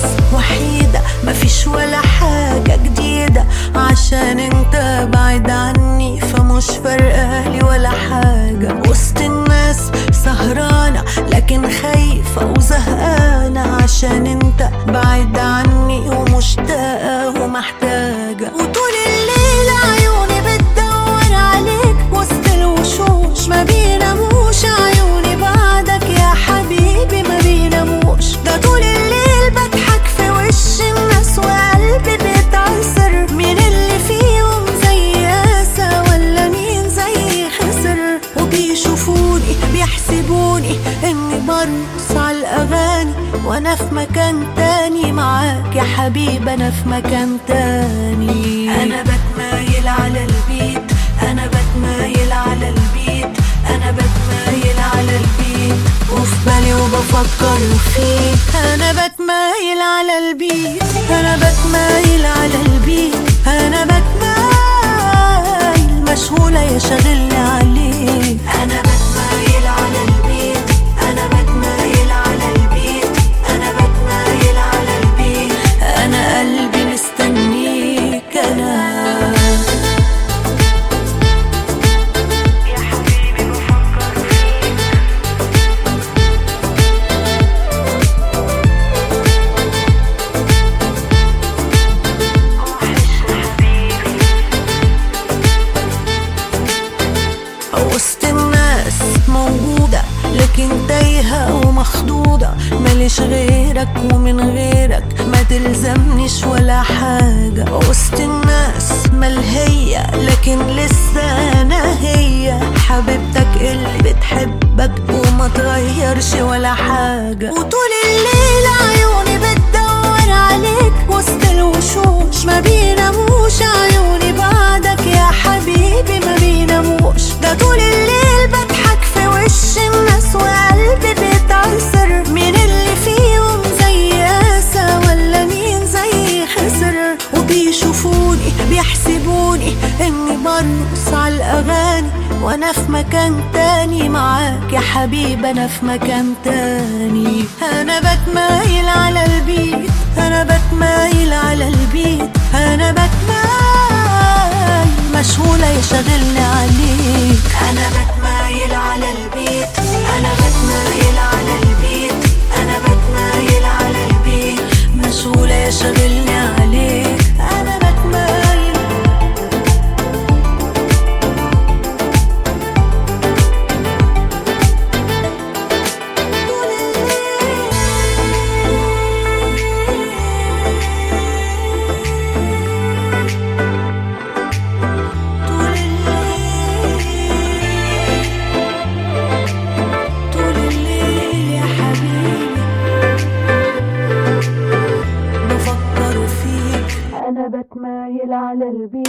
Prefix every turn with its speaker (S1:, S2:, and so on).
S1: وحيدة مفيش ولا حاجة جديدة عشان انت بعيد عني فمش فارقالي ولا حاجة وسط الناس سهرانة لكن خايفة وزهقانة عشان انت بعيد عني ومشتاقة ومحتاجة وطول الليل عيوني بتدور عليك وسط الوشوش ما بيناموش عيوني بعدك يا حبيبي ما بيناموش ده طول الليل بضحك في وش الناس وقلبي بيتعصر مين اللي فيهم زي ياسا ولا مين زي خسر وبيشوفوني بيحسبوني اني برقص على الاغاني وانا في مكان تاني معاك يا حبيب انا في مكان تاني انا بتمايل على البيت انا بتمايل على البيت انا بتمايل على البيت وفي بالي وبفكر فيك انا بتمايل على البيت انا بتمايل على البيت انا بتمايل مشغولة يا شاغلني عليك انا بتمايل على البيت انا بتمايل على البيت انا بتمايل على البيت انا قلبي مستنيك انا
S2: يا حبيبي بفكر فيك وحشني حبيبي
S1: وسط الناس موجودة لكن تايهة ومخضوضة ماليش غيرك ومن غيرك ما تلزمنيش ولا حاجة وسط الناس ملهية لكن لسه أنا هي حبيبتك اللي بتحبك وما تغيرش ولا حاجة وطول الليل عيوني بتدور عليك وسط الوشوش ما بيناموش عيوني بعدك يا حبيبي ما بيناموش ده طول الليل بضحك في وش الناس وقلبي بيتعصر مين اللي فيهم زي ياسا ولا مين زي خسر وبيشوفوني بيحسبوني اني برقص على الاغاني وانا في مكان تاني معاك يا حبيب انا في مكان تاني انا بتمايل على البيت انا بتمايل على البيت انا بتمايل مشغولة يا شاغلني عليك انا بتمايل على البيت انا بتمايل على البيت انا بتمايل على البيت مشغولة يا شاغلني عليك انا بتمايل طول الليل طول الليل يا حبيبي بفكر فيك انا بتمايل على البيت